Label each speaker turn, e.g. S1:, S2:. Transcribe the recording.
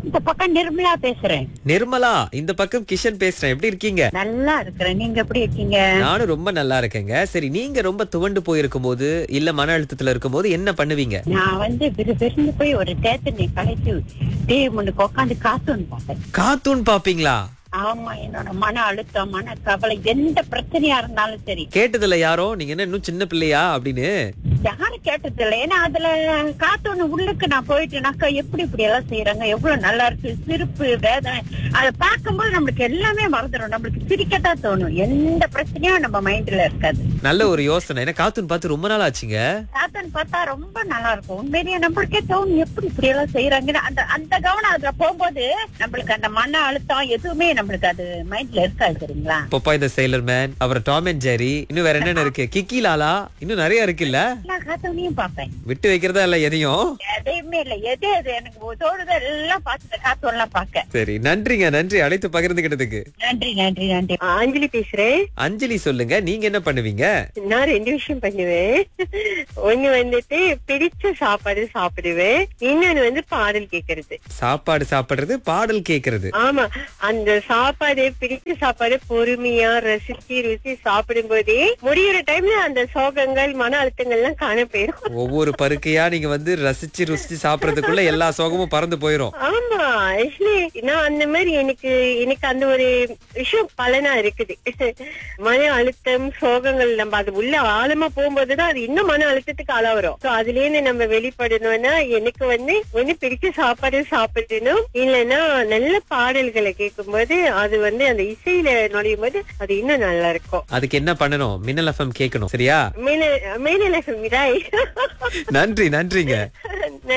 S1: இந்த பக்கம் நிர்மலா பேசுறேன்
S2: நிர்மலா இந்த பக்கம் கிஷன் பேசுறேன் எப்படி இருக்கீங்க
S1: நல்லா இருக்கிறேன் நீங்க எப்படி இருக்கீங்க
S2: நானும் ரொம்ப நல்லா இருக்கேங்க சரி நீங்க ரொம்ப துவண்டு போயிருக்கும் போது இல்ல மன அழுத்தத்துல இருக்கும் போது என்ன பண்ணுவீங்க
S1: நான் வந்து விறுவிறுன்னு போய் ஒரு தேத்தனை கலைச்சு டிவி முன்னுக்கு உட்காந்து காத்துன்னு பார்த்தேன்
S2: கார்ட்டூன் பாப்பீங்களா
S1: ஆமா என்னோட மன அழுத்தம் மன கவலை எந்த பிரச்சனையா இருந்தாலும் சரி
S2: கேட்டதுல யாரோ நீங்க என்ன இன்னும் சின்ன பிள்ளையா அப்படின்னு
S1: யாரும் கேட்டது இல்லை ஏன்னா அதுல காத்தோன்னு உள்ளுக்கு நான் போயிட்டேனாக்கா எப்படி இப்படி எல்லாம் செய்யறாங்க எவ்வளவு நல்லா இருக்கு சிரிப்பு வேதனை அதை பார்க்கும்போது நம்மளுக்கு எல்லாமே மறந்துடும் நம்மளுக்கு சிரிக்கத்தான் தோணும் எந்த பிரச்சனையும் நம்ம மைண்ட்ல இருக்காது
S2: நல்ல ஒரு யோசனை ஏன்னா கார்ட்டூன் பார்த்து ரொம்ப நாள் ஆச்சுங்க
S1: காத்தன் பார்த்தா ரொம்ப நல்லா இருக்கும் உண்மையிலேயே நம்மளுக்கே தோணும் எப்படி இப்படி எல்லாம் செய்யறாங்கன்னு அந்த அந்த கவனம் அதுல போகும்போது நம்மளுக்கு அந்த மன அழுத்தம் எதுவுமே நம்மளுக்கு அது மைண்ட்ல இருக்காது தெரியுங்களா
S2: பொப்பா இந்த செயலர் மேன் அப்புறம் டாம் அண்ட் ஜெரி இன்னும் வேற என்னென்ன இருக்கு கிக்கி லாலா இன்னும் நிறைய இருக்குல்ல
S1: எல்லா காத்தவனையும் பார்ப்பேன்
S2: விட்டு வைக்கிறதா இல்ல எதையும்
S1: எதையுமே இல்ல எது எது எனக்கு தோணுதோ எல்லாம் பார்த்துட்டு காத்தோன்லாம் பார்க்க
S2: சரி நன்றிங்க நன்றி அழைத்து பகிர்ந்துகிட்டதுக்கு
S1: நன்றி நன்றி நன்றி
S3: அஞ்சலி பேசுறேன்
S2: அஞ்சலி சொல்லுங்க நீங்க என்ன பண்ணுவீங்க
S3: நான் ரெண்டு விஷயம் பண்ணுவேன் ஒண்ணு வந்துட்டு பிடிச்ச சாப்பாடு சாப்பிடுவேன் இன்னொன்னு வந்து பாடல் கேக்குறது
S2: சாப்பாடு சாப்பிடுறது பாடல் கேக்குறது
S3: ஆமா அந்த சாப்பாடு பிடிச்ச சாப்பாடு பொறுமையா ரசிச்சு ருசி சாப்பிடும் போதே முடியிற டைம்ல அந்த சோகங்கள் மன அழுத்தங்கள் எல்லாம் காண போயிடும்
S2: ஒவ்வொரு பருக்கையா நீங்க வந்து ரசிச்சு ருசிச்சு சாப்பிடறதுக்குள்ள எல்லா சோகமும் பறந்து போயிரும்
S3: ஆமா ஆக்சுவலி நான் அந்த மாதிரி எனக்கு எனக்கு அந்த ஒரு விஷயம் பலனா இருக்குது மன அழுத்தம் சோகங்கள் நம்ம அது உள்ள ஆழமா போகும்போதுதான் அது இன்னும் மன அழுத்தத்துக்கு ஆளாவரும் சோ அதுல இருந்து நம்ம வெளிப்படணும்னா எனக்கு வந்து ஒண்ணு பிடிச்ச சாப்பாடு சாப்பிடணும் இல்லைன்னா நல்ல பாடல்களை கேட்கும்போது அது வந்து அந்த இசையில நுழையும் போது அது இன்னும் நல்லா இருக்கும்
S2: அதுக்கு என்ன பண்ணணும் மின்னல் எஃப்எம் கேட்கணும் சரியா
S3: மேல மேல மிராய்
S2: நன்றி நன்றிங்க